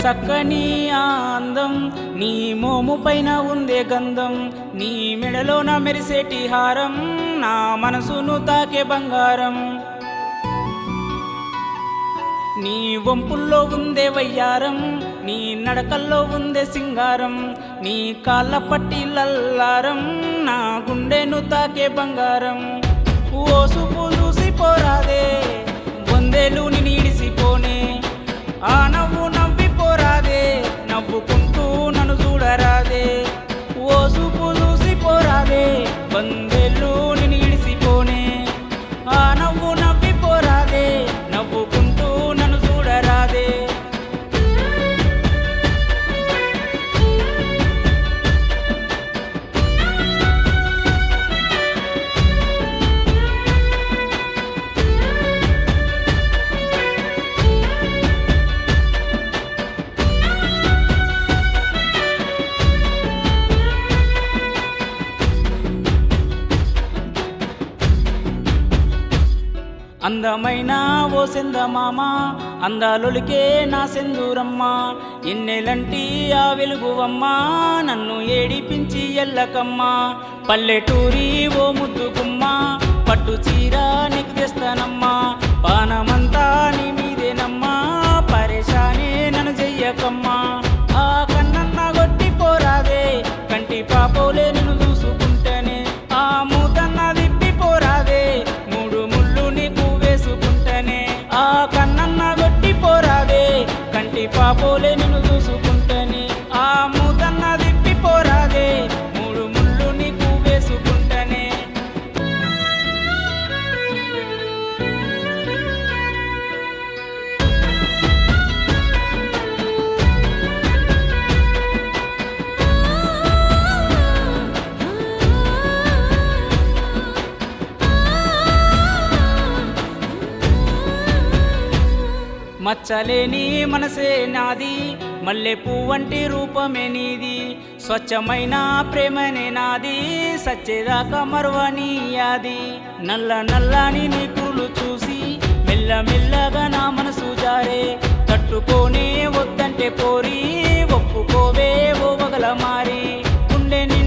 సక్కని ఆ అందం నీ మోము పైన ఉందే గంధం నీ మెడలోన మెరిసేటి హారం నా మనసును తాకే బంగారం నీ వంపుల్లో ఉందే వయ్యారం నీ నడకల్లో ఉందే సింగారం నీ కాళ్ళ పట్టి లల్లారం నా గుండెను తాకే బంగారం ఓ సూపు చూసి పోరాదే వందేలు నీడిసిపోనే ఆ నవ్వు నవ్వి పోరాదే నవ్వుకుంటూ నన్ను చూడరాదే ఓ సూపు చూసి పోరాదే వందేలు నీడిసిపోనే ఆ నవ్వు నవ్వి పోరాదే నవ్వుకుంటూ నన్ను చూడరాదే అందమైన ఓ సెందమామ అందాలొలికే నా సెందూరమ్మ ఎన్నెలంటి ఆ వెలుగువమ్మ నన్ను ఏడిపించి ఎల్లకమ్మ పల్లెటూరి ఓ ముద్దుగుమ్మ పట్టు చీర నీకు తెస్తానమ్మా పానమంతా నీ మీదేనమ్మా పరేషానే నన్ను చెయ్యకమ్మా ఆ కన్నన్న కొట్టి పోరాదే కంటి పాపోలే నిన్ను చూసుకుంటేనే ఆ మూతన్న విప్పి పోరాదే మూడు ముళ్ళు నీకు వేసుకుంటేనే ఆ కన్నన్న కొట్టి పోరాదే కంటి పాపోలే నిన్ను చూసుకుంటేనే ఆ మూతన్న విప్పి పోరాదే మూడు ముళ్ళు నీకు వేసుకుంటేనే మచ్చలేని మనసే నాది మల్లె పువ్వంటి రూపమే నీది స్వచ్ఛమైన ప్రేమనే నాది సచ్చేదాకా మరువని యాది నల్ల నల్లని నీ కురులు చూసి మెల్ల మెల్లగా నా మనసు జారే తట్టుకోనే వద్దంటే పోరి ఒప్పుకోవే ఓ వగల మారి గుండె నిండా